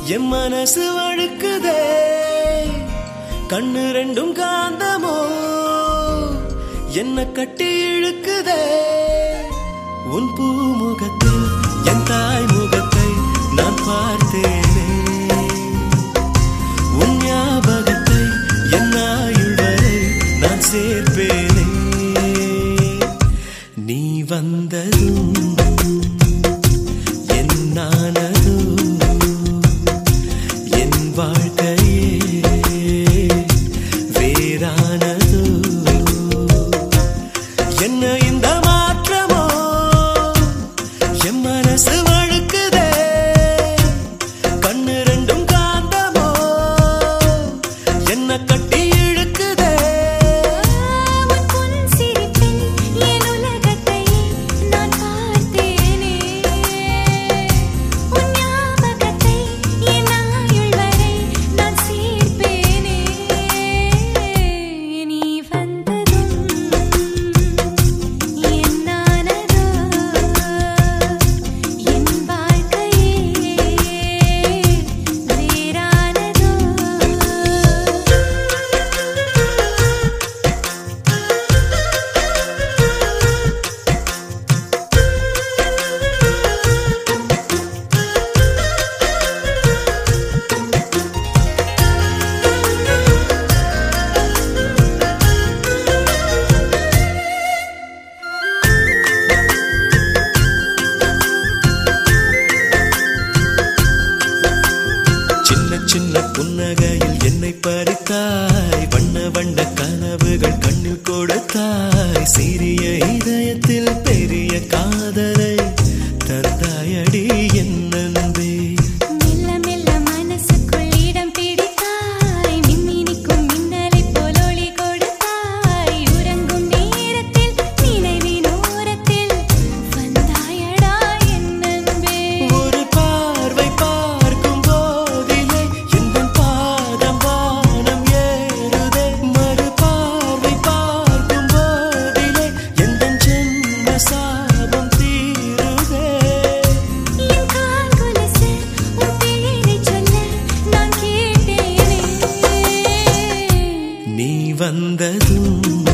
என் மனசு வழுக்குதே கண்ணு ரெண்டும் காந்தமோ என்ன கட்டி இழுக்குதே உன் பூமுகத்தில் என் தாய் முகத்தை நான் பார்த்தேனே உன் ஞாபகத்தை என் ஆயுள் வரை நான் சேர்ப்பேனே நீ வந்ததும் என்னானதோ என் வாழ்க்கையே வேறானதோ என்ன இந்த மாற்றமோ என் மனசு வழுக்குதே கண்ணு ரெண்டும் காந்தமோ என்ன கட்டி இழுக்குதே உன் பொன் சிரிப்பில் என் உலகத்தையே நான் பார்த்தேனே உன் ஞாபகத்தை என் ஆயுள் வரை நான் சேர்ப்பேனே நீ வந்ததும் என்னானதோ என் வாழ்க்கையே வேறானதோ சின்ன சின்ன புன்னகையில் என்னை பறித்தாய் வண்ண வண்ண கனவுகள் கண்ணில் கொடுத்தாய் சிறிய இதயத்தில் பெரிய காதலை தந்தாயடி என் நன்பே மெல்ல மெல்ல மனசுக்குள் இடம் பிடித்தாய் மின்மினிக்கும் மின்னலைப் போல் ஒளி கொடுத்தாய் உறங்கும் நேரத்தில் நினைவின் ஓரத்தில் வந்தாயடா என் அன்பே ஒரு பார்வை பார்க்கும் போதிலே எந்த பாதம் வானம் ஏறுதே மறு பார்வை பார்க்கும் போதிலே எந்த ஜென்ம சாபம் தீருதே என் கால் கொலுசு உன் பேரைச் சொல்ல நான் கேட்டேனே நீ வந்ததும்